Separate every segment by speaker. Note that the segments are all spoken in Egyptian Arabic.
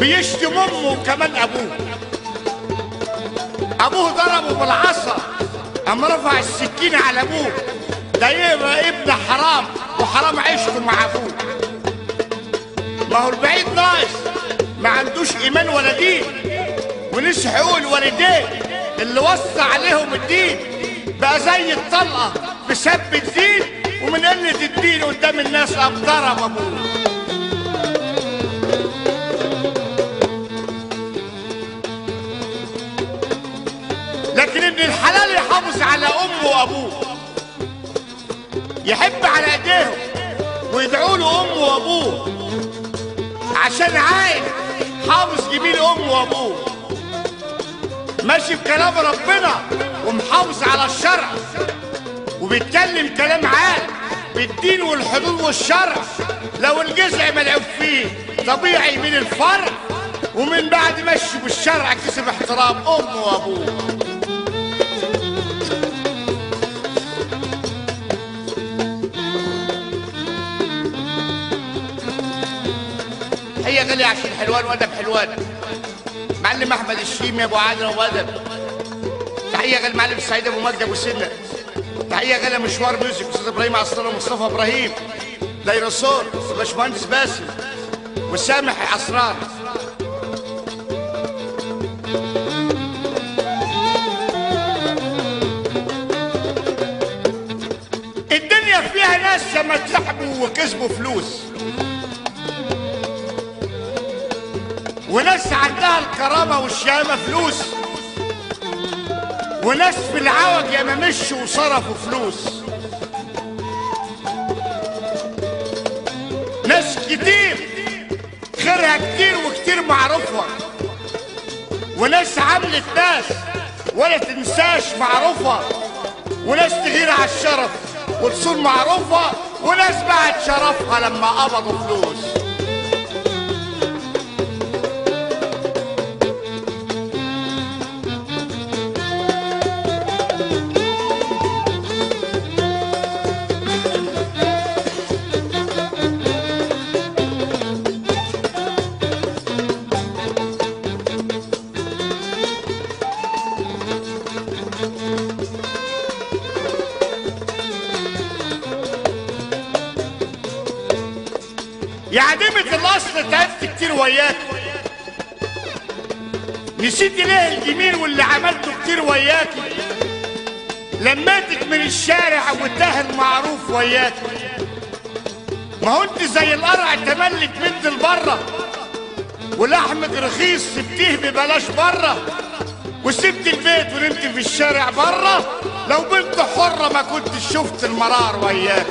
Speaker 1: بيشتم امه وكمان ابوه ابوه ضربه بالعصا قام رفع السكينه على ابوه ده يبقى ابن حرام وحرام عيشته مع ابوه ما هو البعيد ناقص ما عندوش ايمان ولا دين ونسي حقوق الوالدين اللي وصى عليهم الدين بقى زي الطلقه بسب الدين ومن قله الدين قدام الناس قام ضرب ابوه لكن ابن الحلال يحافظ على امه وابوه يحب على ايديهم ويدعوا له امه وابوه عشان عايز حافظ جميل امه وابوه ماشي بكلام ربنا ومحافظ على الشرع وبيتكلم كلام عال بالدين والحدود والشرع لو الجزع ملعوب فيه طبيعي من الفرع ومن بعد مشي بالشرع كسب احترام امه وابوه هي غالية عشان حلوان وادب حلوان معلم احمد الشيمي ابو عادل ابو ادب تحيه غالي معلم السعيد ابو مجد ابو سنه تحيه غالي مشوار ميوزك استاذ ابراهيم عصام ومصطفى ابراهيم ديناصور باشمهندس باسم وسامح اسرار الدنيا فيها ناس لما تلعبوا وكسبوا فلوس وناس عندها الكرامة والشهامة فلوس وناس في العوج يا ما مشوا وصرفوا فلوس ناس كتير خيرها كتير وكتير معروفة وناس عملت ناس ولا تنساش معروفة وناس تغير على الشرف وتصون معروفة وناس بعد شرفها لما قبضوا فلوس يا عديمة الأصل تعبت كتير وياك نسيت ليه الجميل واللي عملته كتير وياك لميتك من الشارع وتاه المعروف وياك ما هو انت زي القرع تملك بنت البره ولحمك رخيص سبتيه ببلاش بره وسبت البيت ونمت في الشارع بره لو بنت حرة ما كنت شفت المرار وياك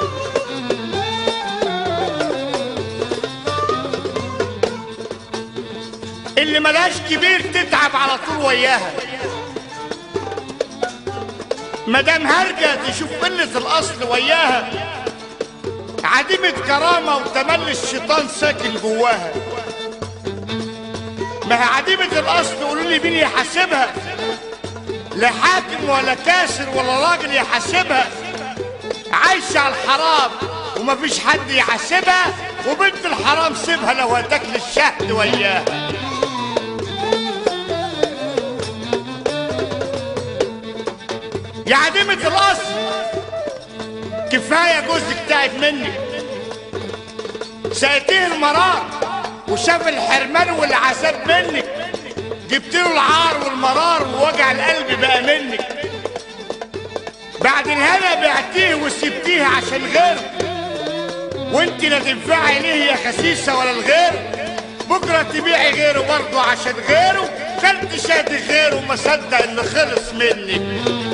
Speaker 1: اللي ملهاش كبير تتعب على طول وياها مدام هرجة تشوف قلة الأصل وياها عديمة كرامة وتملي الشيطان ساكن جواها ما هي عديمة الأصل قولوا لي مين يحاسبها لا حاكم ولا كاسر ولا راجل يحاسبها عايشة على الحرام ومفيش حد يحاسبها وبنت الحرام سيبها لو هتاكل الشهد وياها يا عديمة الأصل كفاية جوزك تعب منك سقيتيه المرار وشاف الحرمان والعذاب منك جبت له العار والمرار ووجع القلب بقى منك بعد الهنا بعتيه وسبتيه عشان غيره وانت لا تنفعي ليه يا خسيسة ولا الغير بكرة تبيعي غيره برضه عشان غيره كلت شاد غيره ما صدق اللي خلص منك